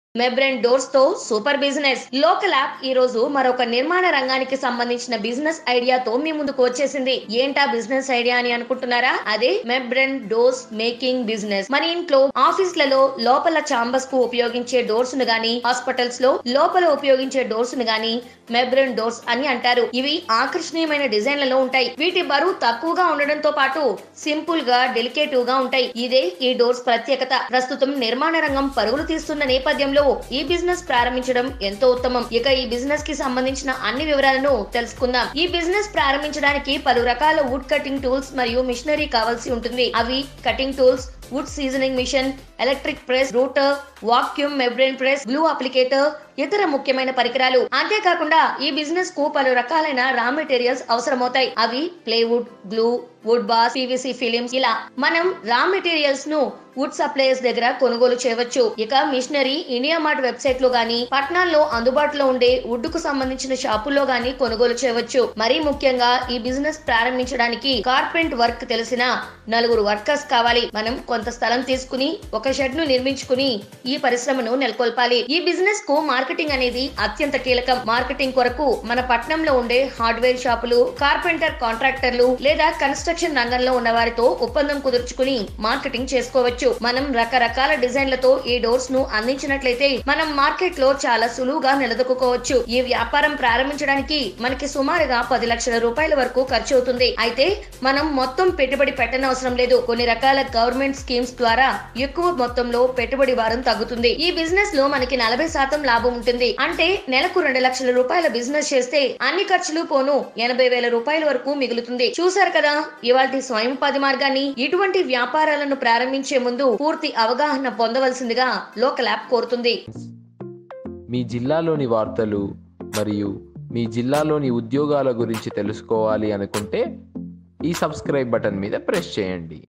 మెబ్రెన్ doors తో super business local app ఈ రోజు మరొక నిర్మాణ రంగానికి సంబంధించిన బిజినెస్ ఐడియాతో మీ ముందుకు వచ్చేసింది ఏంటా బిజినెస్ ఐడియా అని అనుకుంటున్నారా అదే మెబ్రెన్ డోర్స్ మేకింగ్ బిజినెస్ మన ఇంట్లో ఆఫీస్లలో లోపల చాంబర్స్ కు ఉపయోగించే డోర్స్ ను గాని హాస్పిటల్స్ లో లోపల ఉపయోగించే డోర్స్ ను గాని మెబ్రెన్ డోర్స్ అని అంటారు ఇవి ఆకర్షణీయమైన డిజైన్లలో ఉంటాయి వీటి బరువు తక్కువగా ఉండడంతో పాటు సింపుల్ గా డెలికేటివ్ గా ఉంటాయి ఇదే ఈ డోర్స్ ప్రత్యేకత ప్రస్తుతం నిర్మాణ రంగం పరుగులు తీస్తున్న నేపథ్యంలో ఈ బిజినెస్ ప్రారంభించడం ఎంతో ఉత్తమం ఇక ఈ బిజినెస్ కి సంబంధించిన అన్ని వివరాలను తెలుసుకుందాం ఈ బిజినెస్ ప్రారంభించడానికి పలు రకాల వుడ్ కటింగ్ టూల్స్ మరియు మిషనరీ కావాల్సి ఉంటుంది అవి cutting tools wood seasoning machine electric press router vacuum membrane press glue applicator ఇతర ముఖ్యమైన పరికరాలు అంతేకాకుండా ఈ బిజినెస్ కు పలు రకాలైన రా మెటీరియల్స్ అవసరమవుతాయి అవి ప్లేవుడ్ గ్లూ వుడ్ బాస్ పీవీసీ ఫిలిమ్స్ ఇలా మనం రా మెటీరియల్స్ ను వుడ్ సప్లయర్స్ దగ్గర కొనుగోలు చేయవచ్చు ఇక మిషనరీ ఇండియా మార్ట్ వెబ్సైట్ లో గానీ పట్టణాల్లో అందుబాటులో ఉండే వుడ్ కు సంబంధించిన షాపుల్లో గానీ కొనుగోలు చేయవచ్చు మరీ ముఖ్యంగా ఈ బిజినెస్ ప్రారంభించడానికి కార్పెంట్ వర్క్ తెలిసిన నలుగురు వర్కర్స్ కావాలి మనం కొంత స్థలం తీసుకుని ఒక షెడ్ ను నిర్మించుకుని ఈ పరిశ్రమను నెలకొల్పాలి ఈ బిజినెస్ కు మార్కెటింగ్ అనేది అత్యంత కీలకం మార్కెటింగ్ కొరకు మన పట్టణంలో ఉండే హార్డ్వేర్ షాపులు కార్పెంటర్ కాంట్రాక్టర్లు లేదా కన్స్ట్రక్షన్ రంగంలో ఉన్న వారితో ఒప్పందం కుదుర్చుకుని మార్కెటింగ్ చేసుకోవచ్చు మనం రకరకాల డిజైన్లతో ఈ డోర్స్ ను అందించినట్లయితే మనం మార్కెట్ లో చాలా సులువుగా నిలదొక్కుకోవచ్చు ఈ వ్యాపారం ప్రారంభించడానికి మనకి సుమారుగా పది లక్షల రూపాయల వరకు ఖర్చు అవుతుంది అయితే మనం మొత్తం పెట్టుబడి పెట్టనవసరం లేదు కొన్ని రకాల గవర్నమెంట్ స్కీమ్స్ ద్వారా ఎక్కువ మొత్తంలో పెట్టుబడి భారం తగ్గుతుంది ఈ బిజినెస్ లో మనకి నలభై శాతం లాభం ఉంటుంది అంటే నెలకు రెండు లక్షల రూపాయల బిజినెస్ చేస్తే అన్ని ఖర్చులు పోను ఎనభై వేల రూపాయల వరకు మిగులుతుంది చూసారు కదా ఇవాటి స్వయం ఉపాధి మార్గాన్ని ఇటువంటి వ్యాపారాలను ప్రారంభించే ముందు పూర్తి అవగాహన పొందవలసిందిగా లోకల్ యాప్ కోరుతుంది మీ జిల్లాలోని వార్తలు మరియు మీ జిల్లాలోని ఉద్యోగాల గురించి తెలుసుకోవాలి అనుకుంటే ఈ సబ్స్క్రైబ్ బటన్ మీద ప్రెస్ చేయండి